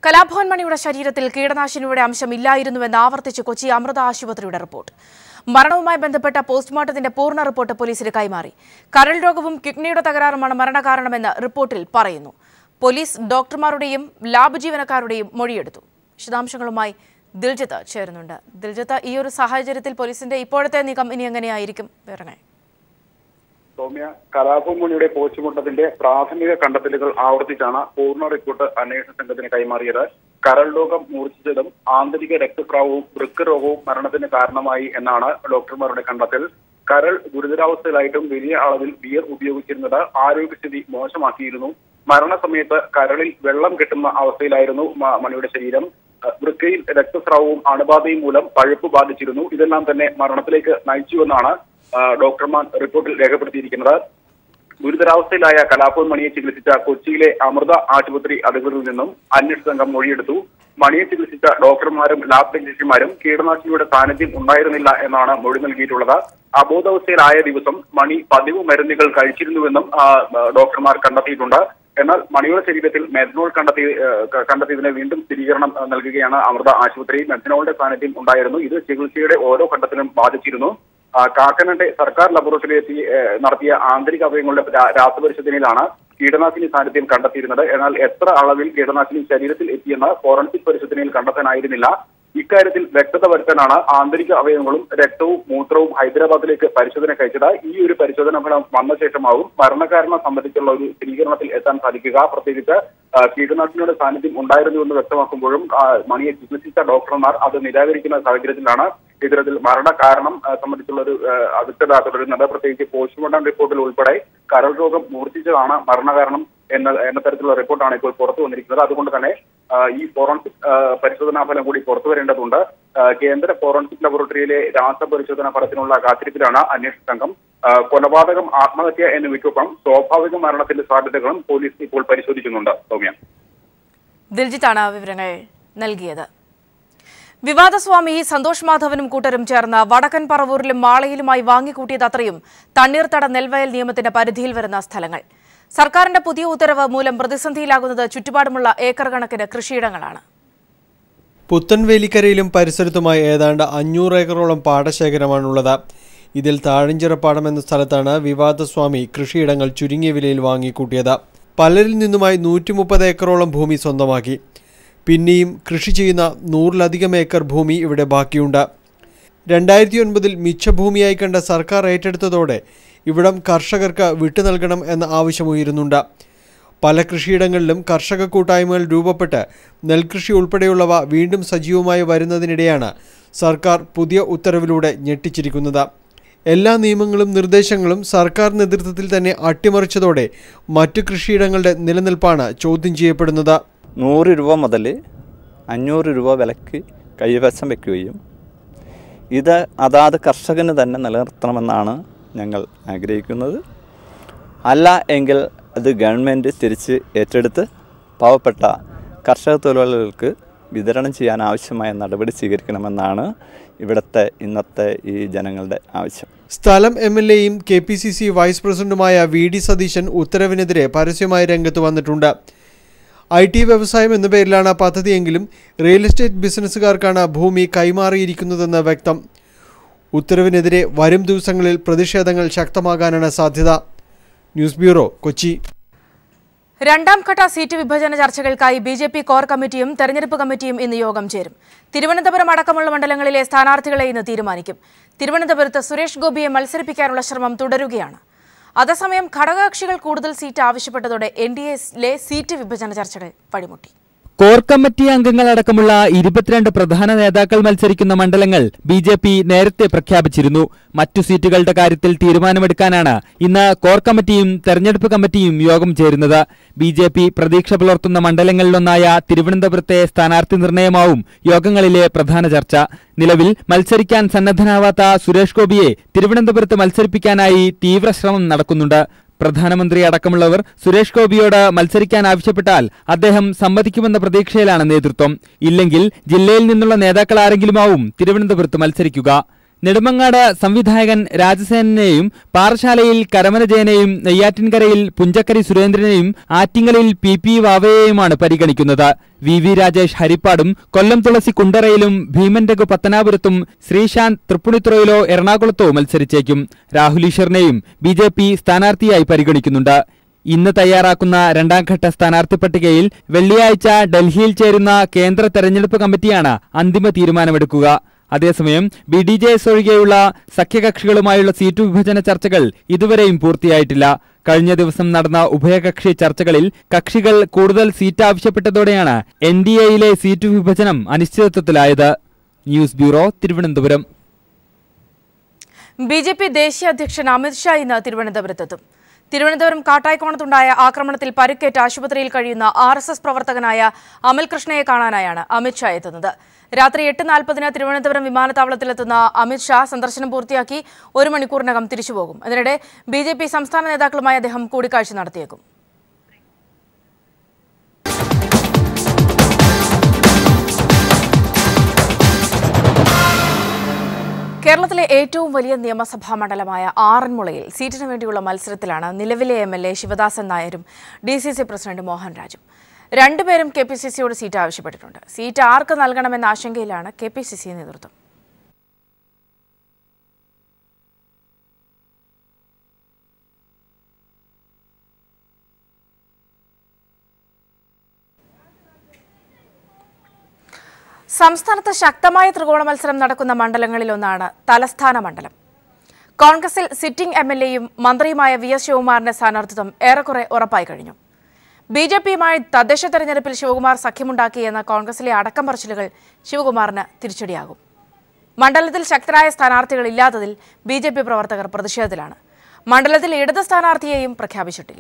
കലാഭവൻ മണിയുടെ ശരീരത്തിൽ കീടനാശിനിയുടെ അംശം ഇല്ലായിരുന്നുവെന്ന് ആവർത്തിച്ച് കൊച്ചി അമൃത ആശുപത്രിയുടെ റിപ്പോർട്ട് മരണവുമായി ബന്ധപ്പെട്ട പോസ്റ്റ്മോർട്ടത്തിന്റെ പൂർണ്ണ റിപ്പോർട്ട് പോലീസിന് കൈമാറി കരൾ രോഗവും കിഡ്നിയുടെ തകരാറുമാണ് മരണകാരണമെന്ന് റിപ്പോർട്ടിൽ പറയുന്നു പോലീസ് ഡോക്ടർമാരുടെയും ലാബ് ജീവനക്കാരുടെയും മൊഴിയെടുത്തു വിശദാംശങ്ങളുമായി ദിൽജിത്ത് ചേരുന്നുണ്ട് ദിൽജിത്ത് ഈ ഒരു സാഹചര്യത്തിൽ പോലീസിന്റെ ഇപ്പോഴത്തെ നീക്കം ഇനി എങ്ങനെയായിരിക്കും വിവരങ്ങൾ സൗമ്യ കലാഭവൻമണിയുടെ പോസ്റ്റ്മോർട്ടത്തിന്റെ പ്രാഥമിക കണ്ടെത്തലുകൾ ആവർത്തിച്ചാണ് പൂർണ്ണ റിപ്പോർട്ട് അന്വേഷണ സംഘത്തിന് കൈമാറിയത് കരൾ രോഗം മൂർച്ഛിച്ചതും ആന്തരിക രക്തസ്രാവവും വൃക്ക രോഗവും മരണത്തിന് കാരണമായി എന്നാണ് ഡോക്ടർമാരുടെ കണ്ടെത്തൽ കരൾ ഗുരുതരാവസ്ഥയിലായിട്ടും വലിയ അളവിൽ ബിയർ ഉപയോഗിച്ചിരുന്നത് ആരോഗ്യസ്ഥിതി മോശമാക്കിയിരുന്നു മരണസമയത്ത് കരളിൽ വെള്ളം കെട്ടുന്ന അവസ്ഥയിലായിരുന്നു മ- മണിയുടെ ശരീരം അഹ് വൃക്കയിൽ രക്തസ്രാവവും അണുബാധയും മൂലം പഴുപ്പ് ബാധിച്ചിരുന്നു ഇതെല്ലാം തന്നെ മരണത്തിലേക്ക് നയിച്ചുവെന്നാണ് ആ, ഡോക്ടർമാർ റിപ്പോർട്ടിൽ രേഖപ്പെടുത്തിയിരിക്കുന്നത് ഗുരുതരാവസ്ഥയിലായ കലാഭവൻ മണിയെ ചികിത്സിച്ച കൊച്ചിയിലെ അമൃത ആശുപത്രി അധികൃതരിൽ നിന്നും അന്വേഷണ സംഘം മൊഴിയെടുത്തു മണിയെ ചികിത്സിച്ച ഡോക്ടർമാരും ലാബ് ടെക്നീഷ്യന്മാരും കീടനാശിനിയുടെ സാന്നിധ്യം ഉണ്ടായിരുന്നില്ല എന്നാണ് മൊഴി നൽകിയിട്ടുള്ളത് അബോധാവസ്ഥയിലായ ദിവസം മണി പതിവ് മരുന്നുകൾ കഴിച്ചിരുന്നുവെന്നും ആ, ഡോക്ടർമാർ കണ്ടെത്തിയിട്ടുണ്ട് എന്നാൽ മണിയുടെ ശരീരത്തിൽ മെഥനോൾ കണ്ടെത്തി ഏഹ്, ക- കണ്ടെത്തിയതിന് വീണ്ടും സ്ഥിരീകരണം ഏഹ്, നൽകുകയാണ് അമൃത ആശുപത്രി മെഥനോളിന്റെ സാന്നിധ്യം ഉണ്ടായിരുന്നു ഇത് ചികിത്സയുടെ ഓരോ ഘട്ടത്തിലും ബാധിച്ചിരുന്നു ആ, കാക്കനാട്ടെ സർക്കാർ ലബോറട്ടറിയിൽ എത്തി ഏഹ്, നടത്തിയ ആന്തരിക അവയവങ്ങളുടെ രാ- രാസപരിശോധനയിലാണ് കീടനാശിനി സാന്നിധ്യം കണ്ടെത്തിയിരുന്നത് എന്നാൽ എത്ര അളവിൽ കീടനാശിനി ശരീരത്തിൽ എത്തിയെന്ന് ഫോറൻസിക് പരിശോധനയിൽ കണ്ടെത്താനായിരുന്നില്ല ഇക്കാര്യത്തിൽ വ്യക്തത വരുത്താനാണ് ആന്തരിക അവയവങ്ങളും രക്തവും മൂത്രവും ഹൈദരാബാദിലേക്ക് പരിശോധന കഴിച്ചത് ഈ ഒരു പരിശോധന ഫലം വന്ന ശേഷമാവും മരണകാരണം സംബന്ധിച്ചുള്ള ഒരു സ്ഥിരീകരണത്തിൽ എത്താൻ സാധിക്കുക പ്രത്യേകിച്ച് ആ, കീടനാശിനിയുടെ സാന്നിധ്യം ഉണ്ടായിരുന്നുവെന്ന് വ്യക്തമാക്കുമ്പോഴും ആ, മണിയെ ചികിത്സിച്ച ഡോക്ടർമാർ അത് നിരാകരിക്കുന്ന സാഹചര്യത്തിലാണ് ഇത്തരത്തിൽ മരണ കാരണം ആ, സംബന്ധിച്ചുള്ള ഒരു അവ്യക്തത തുടരുന്നത് പ്രത്യേകിച്ച് പോസ്റ്റ്മോർട്ടം റിപ്പോർട്ടിൽ ഉൾപ്പെടെ കരൾ രോഗം മൂർച്ഛിച്ചതാണ് മരണകാരണം എന്ന എന്ന തരത്തിലുള്ള റിപ്പോർട്ടാണ് ഇപ്പോൾ പുറത്തു വന്നിരിക്കുന്നത് അതുകൊണ്ട് തന്നെ ആ, ഈ ഫോറൻസിക് ആ, പരിശോധനാ ഫലം കൂടി പുറത്തു വരേണ്ടതുണ്ട് ആ, കേന്ദ്ര ഫോറൻസിക് ലബോറട്ടറിയിലെ രാസപരിശോധനാ ഫലത്തിനുള്ള കാത്തിരിപ്പിലാണ് അന്വേഷണ സംഘം ആ, കൊലപാതകം ആത്മഹത്യ എന്നിവയ്ക്കൊപ്പം സ്വാഭാവിക മരണത്തിന്റെ സാധ്യതകളും പോലീസ് ഇപ്പോൾ പരിശോധിക്കുന്നുണ്ട് സൗമ്യ ദിൽജിത്താണ് വിവരങ്ങൾ നൽകിയത് വിവാദസ്വാമി സന്തോഷ് മാധവനും കൂട്ടരും ചേർന്ന് വടക്കൻ പറവൂരിലും മാളയിലുമായി വാങ്ങിക്കൂട്ടിയത് അത്രയും തണ്ണീർത്തട നെൽവയൽ നിയമത്തിന്റെ പരിധിയിൽ വരുന്ന സ്ഥലങ്ങൾ സർക്കാരിന്റെ പുതിയ ഉത്തരവ് മൂലം പ്രതിസന്ധിയിലാകുന്നത് ചുറ്റുപാടുമുള്ള ഏക്കർ കണക്കിന് കൃഷിയിടങ്ങളാണ് പുത്തൻവേലിക്കരയിലും പരിസരത്തുമായി ഏതാണ്ട് അഞ്ഞൂറ് ഏക്കറോളം പാടശേഖരമാണുള്ളത് ഇതിൽ താഴഞ്ചിറപ്പാടം എന്ന സ്ഥലത്താണ് വിവാദസ്വാമി കൃഷിയിടങ്ങൾ ചുരുങ്ങിയ വിലയിൽ വാങ്ങിക്കൂട്ടിയത് പലരിൽ നിന്നുമായി നൂറ്റി മുപ്പത് ഏക്കറോളം ഭൂമി സ്വന്തമാക്കി പിന്നെയും കൃഷി ചെയ്യുന്ന നൂറിലധികം ഏക്കർ ഭൂമി ഇവിടെ ബാക്കിയുണ്ട് രണ്ടായിരത്തി ഒൻപതിൽ മിച്ചഭൂമിയായി കണ്ട സർക്കാർ ഏറ്റെടുത്തതോടെ ഇവിടം കർഷകർക്ക് വിട്ടു നൽകണം എന്ന ആവശ്യമുയരുന്നുണ്ട് പല കൃഷിയിടങ്ങളിലും കർഷക കൂട്ടായ്മകൾ രൂപപ്പെട്ട് നെൽകൃഷി ഉൾപ്പെടെയുള്ളവ വീണ്ടും സജീവമായി വരുന്നതിനിടെയാണ് സർക്കാർ പുതിയ ഉത്തരവിലൂടെ ഞെട്ടിച്ചിരിക്കുന്നത് എല്ലാ നിയമങ്ങളും നിർദ്ദേശങ്ങളും സർക്കാർ നേതൃത്വത്തിൽ തന്നെ അട്ടിമറിച്ചതോടെ മറ്റു കൃഷിയിടങ്ങളുടെ നിലനിൽപ്പാണ് ചോദ്യം ചെയ്യപ്പെടുന്നത് നൂറ് രൂപ മുതൽ അഞ്ഞൂറ് രൂപ വിലക്ക് കൈവശം വയ്ക്കുകയും ഇത് അതാത് കർഷകന് തന്നെ നിലനിർത്തണമെന്നാണ് ഞങ്ങൾ ആഗ്രഹിക്കുന്നത് അല്ല എങ്കിൽ അത് ഗവൺമെൻറ് തിരിച്ച് ഏറ്റെടുത്ത് പാവപ്പെട്ട കർഷക തൊഴിലാളികൾക്ക് വിതരണം ചെയ്യാൻ ആവശ്യമായ നടപടി സ്വീകരിക്കണമെന്നാണ് ഇവിടുത്തെ ഇന്നത്തെ ഈ ജനങ്ങളുടെ ആവശ്യം സ്ഥലം എം എൽ എയും K P C C vice പ്രസിഡന്റുമായ വി ഡി സതീശൻ ഉത്തരവിനെതിരെ പരസ്യമായി രംഗത്ത് വന്നിട്ടുണ്ട് ഐ ടി വ്യവസായം എന്ന പേരിലാണ് പദ്ധതിയെങ്കിലും റിയൽ എസ്റ്റേറ്റ് ബിസിനസ്സുകാർക്കാണ് ഭൂമി കൈമാറിയിരിക്കുന്നതെന്ന് വ്യക്തം ഉത്തരവിനെതിരെ വരും ദിവസങ്ങളിൽ പ്രതിഷേധങ്ങൾ ശക്തമാകാനാണ് സാധ്യത ന്യൂസ് ബ്യൂറോ കൊച്ചി രണ്ടാം ഘട്ട സീറ്റ് വിഭജന ചർച്ചകൾക്കായി ബി ജെ പി കോർ കമ്മിറ്റിയും തെരഞ്ഞെടുപ്പ് കമ്മിറ്റിയും ഇന്ന് യോഗം ചേരും തിരുവനന്തപുരം അടക്കമുള്ള മണ്ഡലങ്ങളിലെ സ്ഥാനാർത്ഥികളെ ഇന്ന് തീരുമാനിക്കും തിരുവനന്തപുരത്ത് സുരേഷ് ഗോപിയെ മത്സരിപ്പിക്കാനുള്ള ശ്രമം തുടരുകയാണ് അതേസമയം ഘടകകക്ഷികൾ കൂടുതൽ സീറ്റ് ആവശ്യപ്പെട്ടതോടെ എൻ ഡി എയിലെ സീറ്റ് വിഭജന ചർച്ചകൾ വഴിമുട്ടി കോർ കമ്മിറ്റി അംഗങ്ങളടക്കമുള്ള ഇരുപത്തിരണ്ട് പ്രധാന നേതാക്കൾ മത്സരിക്കുന്ന മണ്ഡലങ്ങൾ ബി ജെ പി നേരത്തെ പ്രഖ്യാപിച്ചിരുന്നു മറ്റു സീറ്റുകളുടെ കാര്യത്തിൽ തീരുമാനമെടുക്കാനാണ് ഇന്ന് കോർ കമ്മിറ്റിയും തെരഞ്ഞെടുപ്പ് കമ്മിറ്റിയും യോഗം ചേരുന്നത് ബി ജെ പി പ്രതീക്ഷ പുലർത്തുന്ന മണ്ഡലങ്ങളിലൊന്നായ തിരുവനന്തപുരത്തെ സ്ഥാനാർത്ഥി നിർണയമാവും യോഗങ്ങളിലെ പ്രധാന ചർച്ച നിലവിൽ മത്സരിക്കാൻ സന്നദ്ധനാവാത്ത സുരേഷ് ഗോപിയെ തിരുവനന്തപുരത്ത് മത്സരിപ്പിക്കാനായി തീവ്ര ശ്രമം നടക്കുന്നുണ്ട് പ്രധാനമന്ത്രി അടക്കമുള്ളവർ സുരേഷ് ഗോപിയോട് മത്സരിക്കാൻ ആവശ്യപ്പെട്ടാൽ അദ്ദേഹം സമ്മതിക്കുമെന്ന പ്രതീക്ഷയിലാണ് നേതൃത്വം ഇല്ലെങ്കിൽ ജില്ലയിൽ നിന്നുള്ള നേതാക്കൾ ആരെങ്കിലുമാവും തിരുവനന്തപുരത്ത് മത്സരിക്കുക നെടുമങ്ങാട് സംവിധായകൻ രാജസേനെയും പാറശാലയിൽ കരമന ജയനെയും നെയ്യാറ്റിൻകരയിൽ പുഞ്ചക്കരി സുരേന്ദ്രനെയും ആറ്റിങ്ങലിൽ പി പി വാവയെയുമാണ് പരിഗണിക്കുന്നത് വി വി രാജേഷ് ഹരിപ്പാടും കൊല്ലം തുളസി കുണ്ടറയിലും ഭീമൻ രഘു പത്തനാപുരത്തും ശ്രീശാന്ത് തൃപ്പുണിത്തുറയിലോ എറണാകുളത്തോ മത്സരിച്ചേക്കും രാഹുൽ ഈശ്വറിനെയും ബി ജെ പി സ്ഥാനാർത്ഥിയായി പരിഗണിക്കുന്നുണ്ട് ഇന്ന് തയ്യാറാക്കുന്ന രണ്ടാംഘട്ട സ്ഥാനാർത്ഥി പട്ടികയിൽ വെള്ളിയാഴ്ച ഡൽഹിയിൽ ചേരുന്ന കേന്ദ്ര തെരഞ്ഞെടുപ്പ് കമ്മിറ്റിയാണ് അന്തിമ തീരുമാനമെടുക്കുക അതേസമയം ബി ഡി ജെ എസ് ഒഴികെയുള്ള സഖ്യകക്ഷികളുമായുള്ള സീറ്റു വിഭജന ചർച്ചകൾ ഇതുവരെയും പൂർത്തിയായിട്ടില്ല കഴിഞ്ഞ ദിവസം നടന്ന ഉഭയകക്ഷി ചർച്ചകളിൽ കക്ഷികൾ കൂടുതൽ സീറ്റ് ആവശ്യപ്പെട്ടതോടെയാണ് എൻ ഡി എയിലെ സീറ്റു വിഭജനം അനിശ്ചിതത്വത്തിലായത് news bureau Thiruvananthapuram B J P ദേശീയ അധ്യക്ഷൻ അമിത്ഷാ ഇന്ന് തിരുവനന്തപുരത്തെത്തും തിരുവനന്തപുരം കാട്ടായിക്കോണത്തുണ്ടായ ആക്രമണത്തിൽ പരിക്കേറ്റ് ആശുപത്രിയിൽ കഴിയുന്ന ആർ എസ് എസ് പ്രവർത്തകനായ അമൽ കൃഷ്ണയെ കാണാനായാണ് അമിത്ഷാ എത്തുന്നത് രാത്രി എട്ട് നാൽപ്പതിന് തിരുവനന്തപുരം വിമാനത്താവളത്തിലെത്തുന്ന അമിത്ഷാ സന്ദർശനം പൂർത്തിയാക്കി ഒരു മണിക്കൂറിനകം തിരിച്ചുപോകും അതിനിടെ ബി ജെ പി സംസ്ഥാന നേതാക്കളുമായി അദ്ദേഹം കൂടിക്കാഴ്ച നടത്തിയേക്കും കേരളത്തിലെ ഏറ്റവും വലിയ നിയമസഭാ മണ്ഡലമായ ആറന്മുളയിൽ സീറ്റിന് വേണ്ടിയുള്ള മത്സരത്തിലാണ് നിലവിലെ എം എൽ എ ശിവദാസൻ നായരും D C C president Mohan രാജും രണ്ടുപേരും കെ പി സി സിയോട് സീറ്റ് ആവശ്യപ്പെട്ടിട്ടുണ്ട് സീറ്റ് ആർക്ക് നൽകണമെന്ന ആശങ്കയിലാണ് കെ പി സി സി നേതൃത്വം സംസ്ഥാനത്ത് ശക്തമായ ത്രികോണ മത്സരം നടക്കുന്ന മണ്ഡലങ്ങളിലൊന്നാണ് തലസ്ഥാന മണ്ഡലം കോൺഗ്രസിൽ സിറ്റിംഗ് എം എൽ എയും മന്ത്രിയുമായ വി എസ് ശിവകുമാറിന്റെ സ്ഥാനാർത്ഥിത്വം ഏറെക്കുറെ ഉറപ്പായി കഴിഞ്ഞു ബി ജെ പിയുമായി തദ്ദേശ തെരഞ്ഞെടുപ്പിൽ ശിവകുമാർ സഖ്യമുണ്ടാക്കിയെന്ന കോൺഗ്രസിലെ അടക്കം പറച്ചിലുകൾ ശിവകുമാറിന് തിരിച്ചടിയാകും മണ്ഡലത്തിൽ ശക്തരായ സ്ഥാനാർത്ഥികൾ ഇല്ലാത്തതിൽ ബി ജെ പി പ്രവർത്തകർ പ്രതിഷേധത്തിലാണ് മണ്ഡലത്തിൽ ഇടത് സ്ഥാനാർത്ഥിയെയും പ്രഖ്യാപിച്ചിട്ടില്ല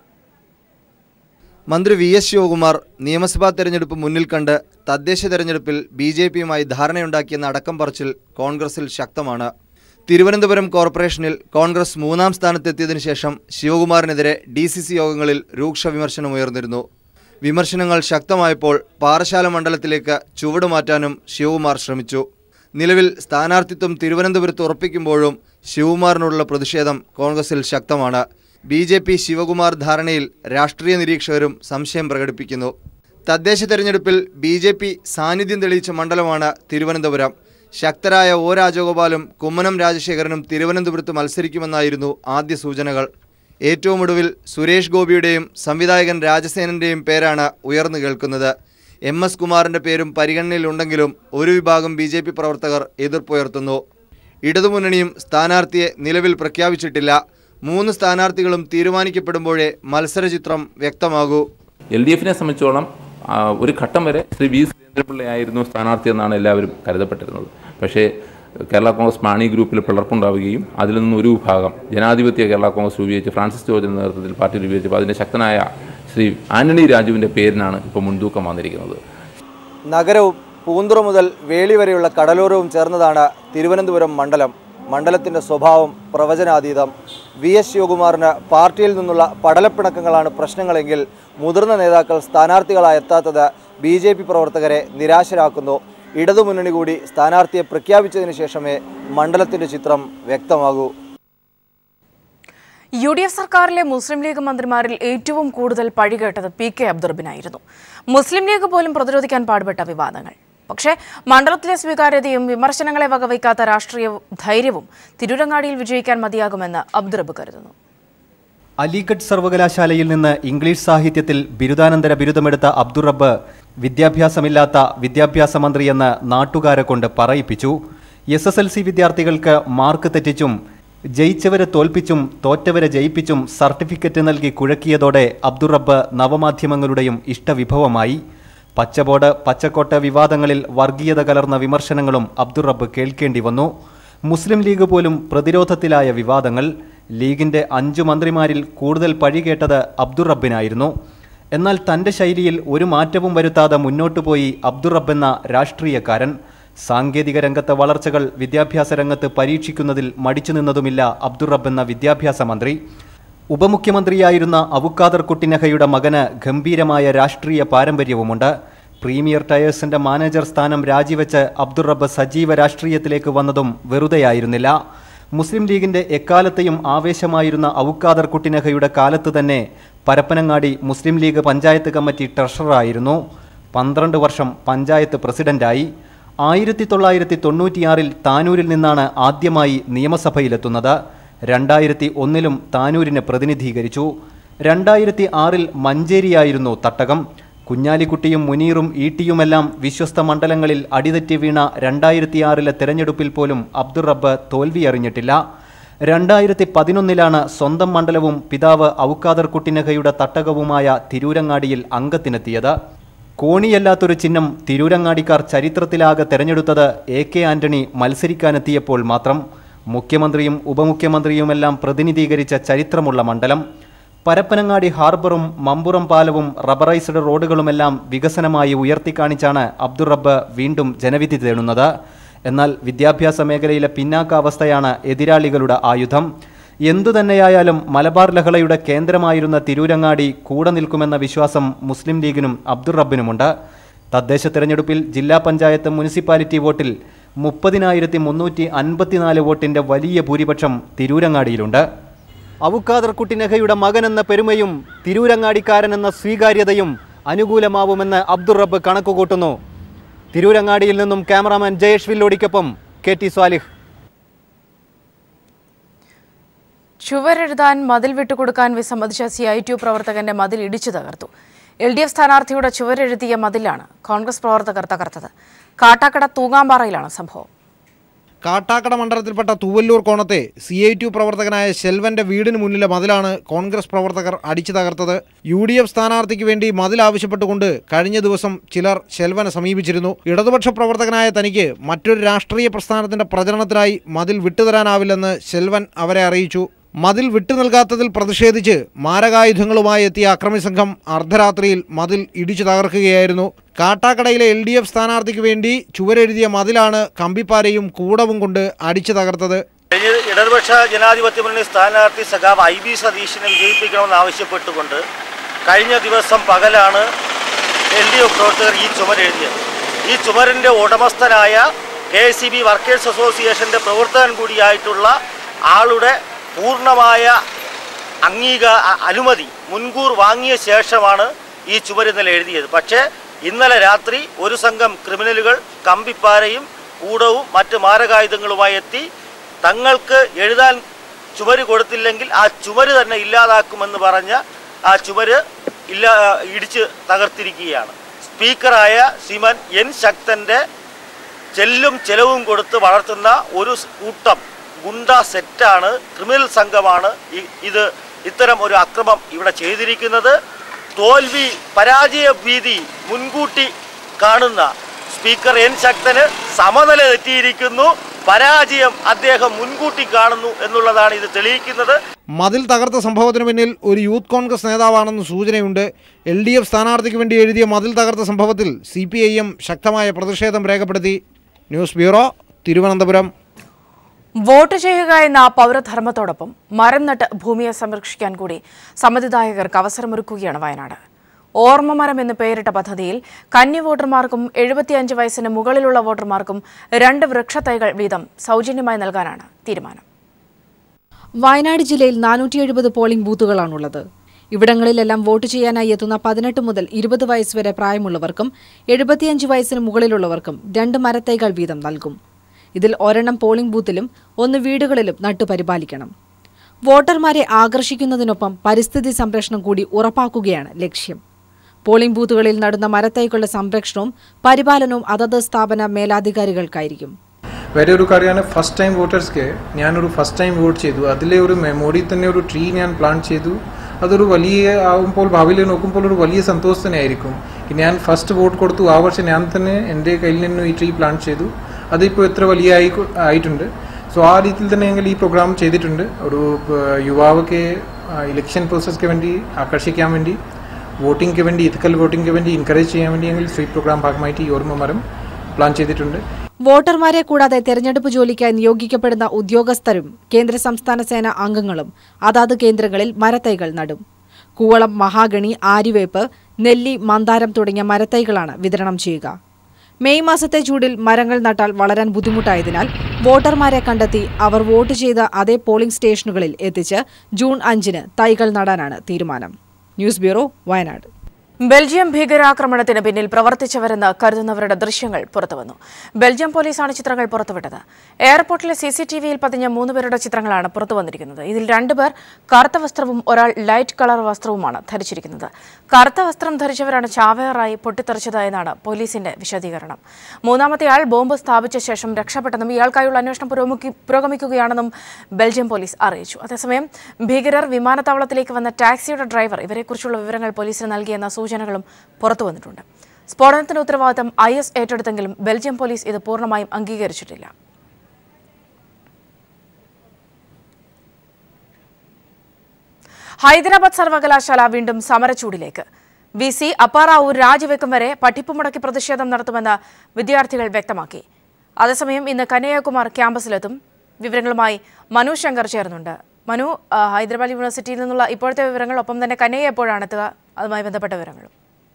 മന്ത്രി വി എസ് ശിവകുമാർ നിയമസഭാ തെരഞ്ഞെടുപ്പ് മുന്നിൽ കണ്ട് തദ്ദേശ തെരഞ്ഞെടുപ്പിൽ ബി ജെ പിയുമായി ധാരണയുണ്ടാക്കിയെന്ന അടക്കം പറച്ചിൽ കോൺഗ്രസിൽ ശക്തമാണ് തിരുവനന്തപുരം കോർപ്പറേഷനിൽ കോൺഗ്രസ് മൂന്നാം സ്ഥാനത്തെത്തിയതിനു ശേഷം ശിവകുമാറിനെതിരെ ഡി സി സി യോഗങ്ങളിൽ രൂക്ഷ വിമർശനമുയർന്നിരുന്നു വിമർശനങ്ങൾ ശക്തമായപ്പോൾ പാറശാല മണ്ഡലത്തിലേക്ക് ചുവടുമാറ്റാനും ശിവകുമാർ ശ്രമിച്ചു നിലവിൽ സ്ഥാനാർത്ഥിത്വം തിരുവനന്തപുരത്ത് ഉറപ്പിക്കുമ്പോഴും ശിവകുമാറിനുള്ള പ്രതിഷേധം കോൺഗ്രസിൽ ശക്തമാണ് ബി ജെ പി ശിവകുമാർ ധാരണയിൽ രാഷ്ട്രീയ നിരീക്ഷകരും സംശയം പ്രകടിപ്പിക്കുന്നു തദ്ദേശ തെരഞ്ഞെടുപ്പിൽ ബി ജെ പി സാന്നിധ്യം തെളിയിച്ച മണ്ഡലമാണ് തിരുവനന്തപുരം ശക്തരായ ഒ രാജഗോപാലും കുമ്മനം രാജശേഖരനും തിരുവനന്തപുരത്ത് മത്സരിക്കുമെന്നായിരുന്നു ആദ്യ സൂചനകൾ ഏറ്റവും ഒടുവിൽ സുരേഷ് ഗോപിയുടെയും സംവിധായകൻ രാജസേനന്റെയും പേരാണ് ഉയർന്നു കേൾക്കുന്നത് എം എസ് കുമാറിന്റെ പേരും പരിഗണനയിലുണ്ടെങ്കിലും ഒരു വിഭാഗം ബി ജെ പി പ്രവർത്തകർ എതിർപ്പുയർത്തുന്നു ഇടതുമുന്നണിയും സ്ഥാനാർത്ഥിയെ നിലവിൽ പ്രഖ്യാപിച്ചിട്ടില്ല മൂന്ന് സ്ഥാനാർത്ഥികളും തീരുമാനിക്കപ്പെടുമ്പോഴേ മത്സരചിത്രം വ്യക്തമാകൂ എൽ ഡി എഫിനെ സംബന്ധിച്ചോളം ആ, ഒരു ഘട്ടം വരെ ശ്രീ വി സുരേന്ദ്രപിള്ളയായിരുന്നു സ്ഥാനാർത്ഥി എന്നാണ് എല്ലാവരും കരുതപ്പെട്ടിരുന്നത് പക്ഷേ കേരള കോൺഗ്രസ് മാണി ഗ്രൂപ്പിൽ പിളർപ്പുണ്ടാവുകയും അതിൽ നിന്ന് ഒരു വിഭാഗം ജനാധിപത്യ കേരള കോൺഗ്രസ് രൂപീകരിച്ച് ഫ്രാൻസിസ് ജോർജിൻ്റെ നേതൃത്വത്തിൽ പാർട്ടി രൂപീകരിച്ചപ്പോൾ അതിൻ്റെ ശക്തനായ ശ്രീ ആന്റണി രാജുവിൻ്റെ പേരിനാണ് ഇപ്പോൾ മുൻതൂക്കം വന്നിരിക്കുന്നത് നഗരവും പൂന്തുറ മുതൽ വേളി വരെയുള്ള കടലോരവും ചേർന്നതാണ് തിരുവനന്തപുരം മണ്ഡലം മണ്ഡലത്തിൻ്റെ സ്വഭാവം പ്രവചനാതീതം വി എസ് ശിവകുമാറിന് പാർട്ടിയിൽ നിന്നുള്ള പടലപ്പിണക്കങ്ങളാണ് പ്രശ്നങ്ങളെങ്കിൽ മുതിർന്ന നേതാക്കൾ സ്ഥാനാർത്ഥികളായി എത്താത്തത് ബി ജെ പി പ്രവർത്തകരെ നിരാശരാക്കുന്നു ഇടതുമുന്നണി കൂടി സ്ഥാനാർത്ഥിയെ പ്രഖ്യാപിച്ചതിന് ശേഷമേ മണ്ഡലത്തിൻ്റെ ചിത്രം വ്യക്തമാകൂ യു ഡി എഫ് സർക്കാരിലെ മുസ്ലിം ലീഗ് മന്ത്രിമാരിൽ ഏറ്റവും കൂടുതൽ പഴികേട്ടത് പി കെ അബ്ദുറബിനായിരുന്നു മുസ്ലിം ലീഗ് പോലും പ്രതിരോധിക്കാൻ പാടുപെട്ട വിവാദങ്ങൾ പക്ഷേ മണ്ഡലത്തിലെ സ്വീകാര്യതയും വിമർശനങ്ങളെ വകവയ്ക്കാത്ത രാഷ്ട്രീയ ധൈര്യവും തിരൂരങ്ങാടിയിൽ വിജയിക്കാൻ മതിയാകുമെന്ന് അബ്ദുറബ് കരുതുന്നു അലിഗഡ് സർവകലാശാലയിൽ നിന്ന് ഇംഗ്ലീഷ് സാഹിത്യത്തിൽ ബിരുദാനന്തര ബിരുദമെടുത്ത അബ്ദുൾ റബ്ബ് വിദ്യാഭ്യാസമില്ലാത്ത വിദ്യാഭ്യാസ മന്ത്രിയെന്ന് നാട്ടുകാരെ കൊണ്ട് പറയിപ്പിച്ചു എസ് എസ് എൽ സി വിദ്യാർത്ഥികൾക്ക് മാർക്ക് തെറ്റിച്ചും ജയിച്ചവരെ തോൽപ്പിച്ചും തോറ്റവരെ ജയിപ്പിച്ചും സർട്ടിഫിക്കറ്റ് നൽകി കുഴക്കിയതോടെ അബ്ദുൾ റബ്ബ് നവമാധ്യമങ്ങളുടെയും ഇഷ്ടവിഭവമായി പച്ചബോർഡ് പച്ചക്കോട്ട വിവാദങ്ങളിൽ വർഗീയത കലർന്ന വിമർശനങ്ങളും അബ്ദുൾ റബ്ബ് കേൾക്കേണ്ടി വന്നു മുസ്ലിം ലീഗ് പോലും പ്രതിരോധത്തിലായ വിവാദങ്ങൾ ലീഗിന്റെ അഞ്ചു മന്ത്രിമാരിൽ കൂടുതൽ പഴി കേട്ടത് അബ്ദുൾ റബ്ബിനായിരുന്നു എന്നാൽ തന്റെ ശൈലിയിൽ ഒരു മാറ്റവും വരുത്താതെ മുന്നോട്ടു പോയി അബ്ദുൾ റബ്ബ് എന്ന രാഷ്ട്രീയക്കാരൻ സാങ്കേതിക രംഗത്തെ വളർച്ചകൾ വിദ്യാഭ്യാസ രംഗത്ത് പരീക്ഷിക്കുന്നതിൽ മടിച്ചു നിന്നതുമില്ല അബ്ദുൾ റബ്ബ് എന്ന വിദ്യാഭ്യാസ മന്ത്രി ഉപമുഖ്യമന്ത്രിയായിരുന്ന അവുക്കാദർ കുട്ടിനഹയുടെ മകന് ഗംഭീരമായ രാഷ്ട്രീയ പാരമ്പര്യവുമുണ്ട് പ്രീമിയർ ടയേഴ്സിന്റെ മാനേജർ സ്ഥാനം രാജിവെച്ച് അബ്ദുൾ റബ്ബ് സജീവ രാഷ്ട്രീയത്തിലേക്ക് വന്നതും വെറുതെയായിരുന്നില്ല മുസ്ലിം ലീഗിന്റെ എക്കാലത്തെയും ആവേശമായിരുന്ന ഔക്കാദർ കുട്ടിനഹയുടെ കാലത്ത് തന്നെ Parappanangadi Muslim League panchayat committee ട്രഷററായിരുന്നു പന്ത്രണ്ട് വർഷം പഞ്ചായത്ത് പ്രസിഡന്റായി ആയിരത്തി തൊള്ളായിരത്തി തൊണ്ണൂറ്റിയാറിൽ താനൂരിൽ നിന്നാണ് ആദ്യമായി നിയമസഭയിലെത്തുന്നത് രണ്ടായിരത്തി ഒന്നിലും താനൂരിനെ പ്രതിനിധീകരിച്ചു രണ്ടായിരത്തി ആറിൽ മഞ്ചേരിയായിരുന്നു തട്ടകം കുഞ്ഞാലിക്കുട്ടിയും മുനീറും ഈട്ടിയുമെല്ലാം വിശ്വസ്ത മണ്ഡലങ്ങളിൽ അടിതെറ്റി വീണ രണ്ടായിരത്തിയാറിലെ തെരഞ്ഞെടുപ്പിൽ പോലും അബ്ദുൾ റബ്ബ് തോൽവിയറിഞ്ഞിട്ടില്ല രണ്ടായിരത്തി പതിനൊന്നിലാണ് സ്വന്തം മണ്ഡലവും പിതാവ് ഔക്കാദർ കുട്ടിനഹയുടെ തട്ടകവുമായ തിരൂരങ്ങാടിയിൽ അംഗത്തിനെത്തിയത് കോണിയല്ലാത്തൊരു ചിഹ്നം തിരൂരങ്ങാടിക്കാർ ചരിത്രത്തിലാകെ തെരഞ്ഞെടുത്തത് എ കെ ആന്റണി മത്സരിക്കാനെത്തിയപ്പോൾ മാത്രം മുഖ്യമന്ത്രിയും ഉപമുഖ്യമന്ത്രിയുമെല്ലാം പ്രതിനിധീകരിച്ച ചരിത്രമുള്ള മണ്ഡലം പരപ്പനങ്ങാടി ഹാർബറും മമ്പുറം പാലവും റബ്ബറൈസ്ഡ് റോഡുകളുമെല്ലാം വികസനമായി ഉയർത്തിക്കാണിച്ചാണ് അബ്ദുൾ റബ്ബ് വീണ്ടും ജനവിധി തേടുന്നത് എന്നാൽ വിദ്യാഭ്യാസ മേഖലയിലെ പിന്നാക്കാവസ്ഥയാണ് എതിരാളികളുടെ ആയുധം എന്തു തന്നെയായാലും മലബാർ ലഹളയുടെ കേന്ദ്രമായിരുന്ന തിരൂരങ്ങാടി കൂടെ നിൽക്കുമെന്ന വിശ്വാസം മുസ്ലിം ലീഗിനും അബ്ദുൾ റബ്ബിനുമുണ്ട് തദ്ദേശ തെരഞ്ഞെടുപ്പിൽ ജില്ലാ പഞ്ചായത്ത് മുനിസിപ്പാലിറ്റി വോട്ടിൽ മുപ്പതിനായിരത്തി മുന്നൂറ്റി അൻപത്തിനാല് വോട്ടിന്റെ വലിയ ഭൂരിപക്ഷം തിരൂരങ്ങാടിയിലുണ്ട് ഔക്കാദർ കുട്ടിനഹയുടെ മകനെന്ന പെരുമയും തിരൂരങ്ങാടിക്കാരനെന്ന സ്വീകാര്യതയും അനുകൂലമാവുമെന്ന് അബ്ദുൾ റബ്ബ് കണക്കുകൂട്ടുന്നു തിരൂരങ്ങാടിയിൽ നിന്നും ക്യാമറാമാൻ ജയേഷ് വില്ലോടിക്കൊപ്പം കെ ടി സ്വാലിഹ് ചുവരെഴുതാൻ മതിൽ വിട്ടുകൊടുക്കാൻ വിസമ്മതിച്ച സി ഐ ടി പ്രവർത്തകന്റെ മതിൽ ഇടിച്ചു തകർത്തു എൽ ഡി എഫ് സ്ഥാനാർത്ഥിയുടെ ചുവരെഴുതിയ മതിലാണ് കോൺഗ്രസ് പ്രവർത്തകർ തകർത്തത് കാട്ടാക്കട തൂങ്ങാമ്പാറയിലാണ് സംഭവം കാട്ടാക്കട മണ്ഡലത്തിൽപ്പെട്ട തൂവല്ലൂർ കോണത്തെ സി ഐ ടി പ്രവർത്തകനായ ശെൽവന്റെ വീടിന് മുന്നിലെ മതിലാണ് കോൺഗ്രസ് പ്രവർത്തകർ അടിച്ചു തകർത്തത് യു ഡി എഫ് സ്ഥാനാർത്ഥിക്ക് വേണ്ടി മതിൽ ആവശ്യപ്പെട്ടുകൊണ്ട് കഴിഞ്ഞ ദിവസം ചിലർ ശെൽവനെ സമീപിച്ചിരുന്നു ഇടതുപക്ഷ പ്രവർത്തകനായ തനിക്ക് മറ്റൊരു രാഷ്ട്രീയ പ്രസ്ഥാനത്തിന്റെ പ്രചരണത്തിനായി മതിൽ വിട്ടുതരാനാവില്ലെന്ന് ശെൽവൻ അവരെ അറിയിച്ചു മതിൽ വിട്ടു നൽകാത്തതിൽ പ്രതിഷേധിച്ച് മാരകായുധങ്ങളുമായി എത്തിയ അക്രമി സംഘം അർദ്ധരാത്രിയിൽ മതിൽ ഇടിച്ചു തകർക്കുകയായിരുന്നു കാട്ടാക്കടയിലെ എൽ ഡി എഫ് സ്ഥാനാർത്ഥിക്ക് വേണ്ടി ചുവരെഴുതിയ മതിലാണ് കമ്പിപ്പാരയും കൂടവും കൊണ്ട് അടിച്ചു തകർത്തത് കഴിഞ്ഞ ഇടതുപക്ഷ ജനാധിപത്യ മുന്നണി സ്ഥാനാർത്ഥി സഖാവ് ഐ ബി സതീഷിനെ വിജയിപ്പിക്കണമെന്ന് ആവശ്യപ്പെട്ടുകൊണ്ട് കഴിഞ്ഞ ദിവസം പകലാണ് എൽ ഡി എഫ് പ്രവർത്തകർ ഈ ചുമരെഴുതിയത് ഈ ചുമരിൻ്റെ ഉടമസ്ഥനായ K S C B workers അസോസിയേഷൻ്റെ പ്രവർത്തകൻ കൂടിയായിട്ടുള്ള ആളുടെ പൂർണ്ണമായ അംഗീക അ- അനുമതി മുൻകൂർ വാങ്ങിയ ശേഷമാണ് ഈ ചുമർ ഇന്നലെ എഴുതിയത് പക്ഷേ ഇന്നലെ രാത്രി ഒരു സംഘം ക്രിമിനലുകൾ കമ്പിപ്പാരയും കൂടവും മറ്റ് മാരകായുധങ്ങളുമായി എത്തി തങ്ങൾക്ക് എഴുതാൻ ചുമര് കൊടുത്തില്ലെങ്കിൽ ആ ചുമര് തന്നെ ഇല്ലാതാക്കുമെന്ന് പറഞ്ഞ ആ ചുമര് ഇല്ല ഇടിച്ച് തകർത്തിരിക്കുകയാണ് സ്പീക്കറായ ശ്രീമാൻ എൻ ശക്തൻ്റെ ചെല്ലും ചെലവും കൊടുത്ത് വളർത്തുന്ന ഒരു കൂട്ടം ഗുണ്ട സെറ്റാണ് ക്രിമിനൽ സംഘമാണ് ഇ- ഇത് ഇത്തരം ഒരു അക്രമം ഇവിടെ ചെയ്തിരിക്കുന്നത് തോൽവി പരാജയ ഭീതി മുൻകൂട്ടി കാണുന്ന സ്പീക്കർ എൻ ശക്തന് സമനില തെറ്റിയിരിക്കുന്നു പരാജയം അദ്ദേഹം മുൻകൂട്ടി കാണുന്നു എന്നുള്ളതാണ് ഇത് തെളിയിക്കുന്നത് മതിൽ തകർത്ത സംഭവത്തിന് പിന്നിൽ ഒരു യൂത്ത് കോൺഗ്രസ് നേതാവാണെന്ന് സൂചനയുണ്ട് എൽ ഡി എഫ് സ്ഥാനാർത്ഥിക്ക് വേണ്ടി എഴുതിയ മതിൽ തകർത്ത സംഭവത്തിൽ സി പി ഐ എം ശക്തമായ പ്രതിഷേധം രേഖപ്പെടുത്തി ന്യൂസ് ബ്യൂറോ തിരുവനന്തപുരം വോട്ട് ചെയ്യുക എന്ന പൗരധർമ്മത്തോടൊപ്പം മരം നട്ട് ഭൂമിയെ സംരക്ഷിക്കാൻ കൂടി സമ്മതിദായകർക്ക് അവസരമൊരുക്കുകയാണ് വയനാട് ഓർമ്മ മരം എന്ന് പേരിട്ട പദ്ധതിയിൽ കന്നി വോട്ടർമാർക്കും എഴുപത്തിയഞ്ച് വയസ്സിന് മുകളിലുള്ള വോട്ടർമാർക്കും രണ്ട് വൃക്ഷത്തൈകൾ വീതം സൗജന്യമായി നൽകാനാണ് തീരുമാനം വയനാട് ജില്ലയിൽ നാനൂറ്റി എഴുപത് പോളിംഗ് ബൂത്തുകളാണുള്ളത് ഇവിടങ്ങളിലെല്ലാം വോട്ട് ചെയ്യാനായി എത്തുന്ന പതിനെട്ട് മുതൽ ഇരുപത് വയസ്സ് വരെ പ്രായമുള്ളവർക്കും എഴുപത്തിയഞ്ച് വയസ്സിന് മുകളിലുള്ളവർക്കും രണ്ട് മരത്തൈകൾ വീതം നൽകും ഇതിൽ ഒരെണ്ണം പോളിംഗ് ബൂത്തിലും ഒന്ന് വീടുകളിലും നട്ടുപരിപാലിക്കണം വോട്ടർമാരെ ആകർഷിക്കുന്നതിനൊപ്പം പരിസ്ഥിതി സംരക്ഷണം കൂടി ഉറപ്പാക്കുകയാണ് ലക്ഷ്യം പോളിംഗ് ബൂത്തുകളിൽ നടുന്ന മരത്തൈകളുടെ സംരക്ഷണവും പരിപാലനവും അതത് സ്ഥാപന മേലാധികാരികൾക്കായിരിക്കും വേറെ ഒരു കാര്യമാണ് ഫസ്റ്റ് ടൈം വോട്ടേഴ്സ്ക്ക് ഞാനൊരു ഫസ്റ്റ് ടൈം വോട്ട് ചെയ്തു അതിലെ ഒരു മെമ്മോറി തന്നെ ഒരു ട്രീ ഞാൻ പ്ലാൻ ചെയ്തു അതൊരു വലിയ ആവുമ്പോൾ ഭാവിയിൽ നോക്കുമ്പോൾ ഒരു വലിയ സന്തോഷം തന്നെയായിരിക്കും ഞാൻ ഫസ്റ്റ് വോട്ട് കൊടുത്തു ആ വർഷം ഞാൻ തന്നെ എൻ്റെ കയ്യിൽ നിന്ന് ഈ ട്രീ പ്ലാൻ ചെയ്തു അതിപ്പോൾ എത്ര വലിയ ആയി ആയിട്ടുണ്ട് സോ ആ രീതിയിൽ തന്നെ ഞങ്ങൾ ഈ പ്രോഗ്രാം ചെയ്തിട്ടുണ്ട് ഒരു ഏഹ്, യുവാവൊക്കെ ഇലക്ഷൻ പ്രോസസ്ക്ക് വേണ്ടി ആകർഷിക്കാൻ വേണ്ടി വോട്ടിംഗിന് വേണ്ടി ഇഥക്കൽ വോട്ടിംഗിന് വേണ്ടി എൻകറേജ് ചെയ്യാൻ വേണ്ടി ഞങ്ങൾ സ്വീറ്റ് പ്രോഗ്രാം ഭാഗമായിട്ട് ഈ ഓർമ്മ മരം പ്ലാൻ ചെയ്തിട്ടുണ്ട് വോട്ടർമാരെ കൂടാതെ തെരഞ്ഞെടുപ്പ് ജോലിക്കായി നിയോഗിക്കപ്പെടുന്ന ഉദ്യോഗസ്ഥരും കേന്ദ്ര സംസ്ഥാന സേന അംഗങ്ങളും അതാത് കേന്ദ്രങ്ങളിൽ മരത്തൈകൾ നടും കൂവളം മഹാഗണി ആര്യവേപ്പ് നെല്ലി മന്ദാരം തുടങ്ങിയ മരത്തൈകളാണ് വിതരണം ചെയ്യുക മെയ് മാസത്തെ ചൂടിൽ മരങ്ങൾ നട്ടാൽ വളരാൻ ബുദ്ധിമുട്ടായതിനാൽ വോട്ടർമാരെ കണ്ടെത്തി അവർ വോട്ട് ചെയ്ത അതേ പോളിംഗ് സ്റ്റേഷനുകളിൽ എത്തിച്ച് ജൂൺ അഞ്ചിന് തൈകൾ നടാനാണ് തീരുമാനം ന്യൂസ് ബ്യൂറോ വയനാട് ബെൽജിയം ഭീകരാക്രമണത്തിന് പിന്നിൽ പ്രവർത്തിച്ചവരെന്ന് കരുതുന്നവരുടെ ദൃശ്യങ്ങൾ പുറത്തുവന്നു ബെൽജിയം പോലീസാണ് ചിത്രങ്ങൾ പുറത്തുവിട്ടത് എയർപോർട്ടിലെ സി സി ടി വിയിൽ പതിഞ്ഞ മൂന്നുപേരുടെ ചിത്രങ്ങളാണ് പുറത്തുവന്നിരിക്കുന്നത് ഇതിൽ രണ്ടുപേർ കറുത്ത വസ്ത്രവും ഒരാൾ ലൈറ്റ് കളർ വസ്ത്രവുമാണ് ധരിച്ചിരിക്കുന്നത് കറുത്ത വസ്ത്രം ധരിച്ചവരാണ് ചാവേറായി പൊട്ടിത്തെറിച്ചതെന്നാണ് പോലീസിന്റെ വിശദീകരണം മൂന്നാമത്തെ ആൾ ബോംബ് സ്ഥാപിച്ച ശേഷം രക്ഷപ്പെട്ടെന്നും ഇയാൾക്കായുള്ള അന്വേഷണം പുരോമുഖി- പുരോഗമിക്കുകയാണെന്നും ബെൽജിയം പോലീസ് അറിയിച്ചു അതേസമയം ഭീകരർ വിമാനത്താവളത്തിലേക്ക് വന്ന ടാക്സിയുടെ ഡ്രൈവർ ഇവരെക്കുറിച്ചുള്ള വിവരങ്ങൾ പോലീസിന് നൽകിയെന്ന സൂചനകളും പുറത്തുവന്നിട്ടുണ്ട് സ്ഫോടനത്തിന്റെ ഉത്തരവാദിത്തം ഐ എസ് ഏറ്റെടുത്തെങ്കിലും ബെൽജിയം പോലീസ് ഇത് പൂർണ്ണമായും അംഗീകരിച്ചിട്ടില്ല ഹൈദരാബാദ് സർവകലാശാല വീണ്ടും സമരച്ചൂടിലേക്ക് വി സി അപ്പാറാവൂർ രാജിവെക്കും വരെ പഠിപ്പ് മുടക്കി പ്രതിഷേധം നടത്തുമെന്ന് വിദ്യാർത്ഥികൾ വ്യക്തമാക്കി അതേസമയം ഇന്ന് കനയ്യകുമാർ ക്യാമ്പസിലെത്തും വിവരങ്ങളുമായി മനു ശങ്കർ ചേർന്നുണ്ട് മനു ആ, ഹൈദരാബാദ് യൂണിവേഴ്സിറ്റിയിൽ നിന്നുള്ള ഇപ്പോഴത്തെ വിവരങ്ങൾ ഒപ്പം തന്നെ കനയ്യ എപ്പോഴാണ് എത്തുക അതുമായി ബന്ധപ്പെട്ട വിവരങ്ങളും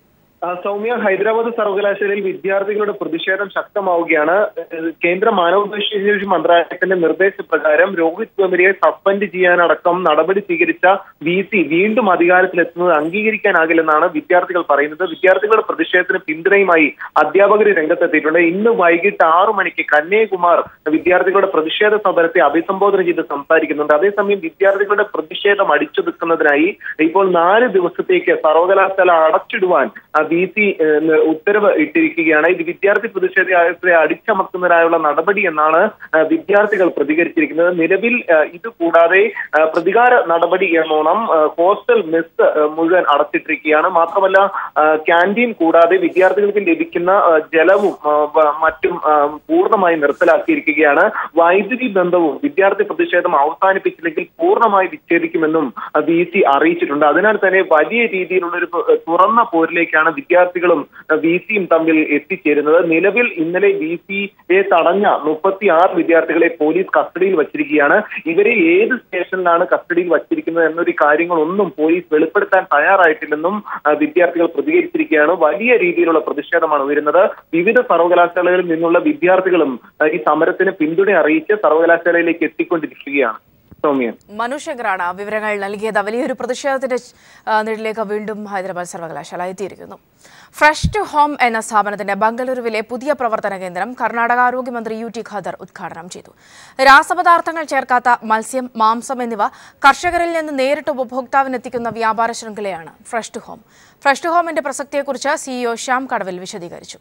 ആ, സൗമ്യ ഹൈദരാബാദ് സർവകലാശാലയിൽ വിദ്യാർത്ഥികളുടെ പ്രതിഷേധം ശക്തമാവുകയാണ് ഏഹ് കേന്ദ്ര മാനവവിഭവശേഷി മന്ത്രാലയത്തിന്റെ നിർദ്ദേശപ്രകാരം രോഹിത് വെമുലയെ സസ്പെൻഡ് ചെയ്യാനടക്കം നടപടി സ്വീകരിച്ച വി സി വീണ്ടും അധികാരത്തിലെത്തുന്നത് അംഗീകരിക്കാനാകില്ലെന്നാണ് വിദ്യാർത്ഥികൾ പറയുന്നത് വിദ്യാർത്ഥികളുടെ പ്രതിഷേധത്തിന് പിന്തുണയുമായി അധ്യാപകർ രംഗത്തെത്തിയിട്ടുണ്ട് ഇന്ന് വൈകിട്ട് ആറു മണിക്ക് കന്യാകുമാർ വിദ്യാർത്ഥികളുടെ പ്രതിഷേധ സമരത്തെ അഭിസംബോധന ചെയ്ത് സംസാരിക്കുന്നുണ്ട് അതേസമയം വിദ്യാർത്ഥികളുടെ പ്രതിഷേധം അടിച്ചൊതുക്കുന്നതിനായി ഇപ്പോൾ നാല് ദിവസത്തേക്ക് സർവകലാശാല അടച്ചിടുവാൻ ബി സി ഉത്തരവ് ഇട്ടിരിക്കുകയാണ് ഇത് വിദ്യാർത്ഥി പ്രതിഷേധത്തെ അടിച്ചമർത്തുന്നതിനായുള്ള നടപടി എന്നാണ് ആ, വിദ്യാർത്ഥികൾ പ്രതികരിച്ചിരിക്കുന്നത് നിലവിൽ ആ, ഇത് കൂടാതെ ആ, പ്രതികാര നടപടി എന്നോണം ആ, ഹോസ്റ്റൽ മെസ് ആ, മുഴുവൻ അടച്ചിട്ടിരിക്കുകയാണ് മാത്രമല്ല ആ, ക്യാൻറ്റീൻ കൂടാതെ വിദ്യാർത്ഥികൾക്ക് ലഭിക്കുന്ന ആ, ജലവും ആ, വ- മറ്റും ആ, പൂർണ്ണമായി നിർത്തലാക്കിയിരിക്കുകയാണ് വൈദ്യുതി ബന്ധവും വിദ്യാർത്ഥി പ്രതിഷേധം അവസാനിപ്പിച്ചില്ലെങ്കിൽ പൂർണ്ണമായി വിച്ഛേദിക്കുമെന്നും വി സി അറിയിച്ചിട്ടുണ്ട് അതിനാൽ തന്നെ വലിയ രീതിയിലുള്ള ഒരു തുറന്ന പോരിലേക്കാണ് വിദ്യാർത്ഥികളും വി സിയും തമ്മിൽ എത്തിച്ചേരുന്നത് നിലവിൽ ഇന്നലെ വി സിയെ തടഞ്ഞ മുപ്പത്തി ആറ് വിദ്യാർത്ഥികളെ പോലീസ് കസ്റ്റഡിയിൽ വച്ചിരിക്കുകയാണ് ഇവരെ ഏത് സ്റ്റേഷനിലാണ് കസ്റ്റഡിയിൽ വച്ചിരിക്കുന്നത് എന്നൊരു കാര്യങ്ങളൊന്നും പോലീസ് വെളിപ്പെടുത്താൻ തയ്യാറായിട്ടില്ലെന്നും ആ, വിദ്യാർത്ഥികൾ പ്രതികരിച്ചിരിക്കുകയാണ് വലിയ രീതിയിലുള്ള പ്രതിഷേധമാണ് ഉയരുന്നത് വിവിധ സർവകലാശാലകളിൽ നിന്നുള്ള വിദ്യാർത്ഥികളും ആ, ഈ സമരത്തിന് പിന്തുണ അറിയിച്ച് സർവകലാശാലയിലേക്ക് എത്തിക്കൊണ്ടിരിക്കുകയാണ് സൗമ്യ മനുശങ്കറാണ് വിവരങ്ങൾ നൽകിയത് വലിയൊരു പ്രതിഷേധത്തിന്റെ ആ, നിഴലിലേക്ക് വീണ്ടും ഹൈദരാബാദ് സർവകലാശാല എത്തിയിരിക്കുന്നു ഫ്രഷ് ടു ഹോം എന്ന സ്ഥാപനത്തിന്റെ ബംഗളൂരുവിലെ പുതിയ പ്രവർത്തന കേന്ദ്രം കർണാടക ആരോഗ്യമന്ത്രി യു ടി ഖദർ ഉദ്ഘാടനം ചെയ്തു രാസപദാർത്ഥങ്ങൾ ചേർക്കാത്ത മത്സ്യം മാംസം എന്നിവ കർഷകരിൽ നിന്ന് നേരിട്ട് ഉപഭോക്താവിനെത്തിക്കുന്ന വ്യാപാര ശൃംഖലയാണ് fresh to home fresh to ഹോമിന്റെ പ്രസക്തിയെക്കുറിച്ച് സിഇഒ ശ്യാം കടവിൽ വിശദീകരിച്ചു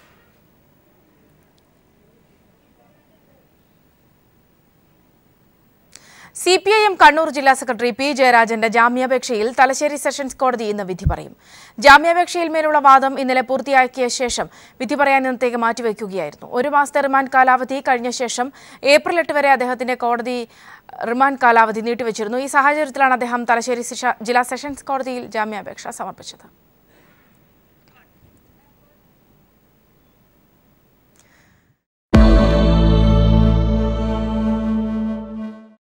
C P I M Kannur ജില്ലാ സെക്രട്ടറി പി ജയരാജന്റെ ജാമ്യാപേക്ഷയിൽ തലശ്ശേരി സെഷൻസ് കോടതി ഇന്ന് വിധി പറയും ജാമ്യാപേക്ഷയിൽ മേലുള്ള വാദം ഇന്നലെ പൂർത്തിയാക്കിയ ശേഷം വിധി പറയാൻ ഇന്നത്തേക്ക് മാറ്റിവെക്കുകയായിരുന്നു ഒരു മാസത്തെ റിമാൻഡ് കാലാവധി കഴിഞ്ഞ ശേഷം ഏപ്രിൽ എട്ട് വരെ അദ്ദേഹത്തിന്റെ കോടതി റിമാൻഡ് കാലാവധി നീട്ടിവെച്ചിരുന്നു ഈ സാഹചര്യത്തിലാണ് അദ്ദേഹം തലശ്ശേരി സെഷ- ജില്ലാ സെഷൻസ് കോടതിയിൽ ജാമ്യാപേക്ഷ സമർപ്പിച്ചത്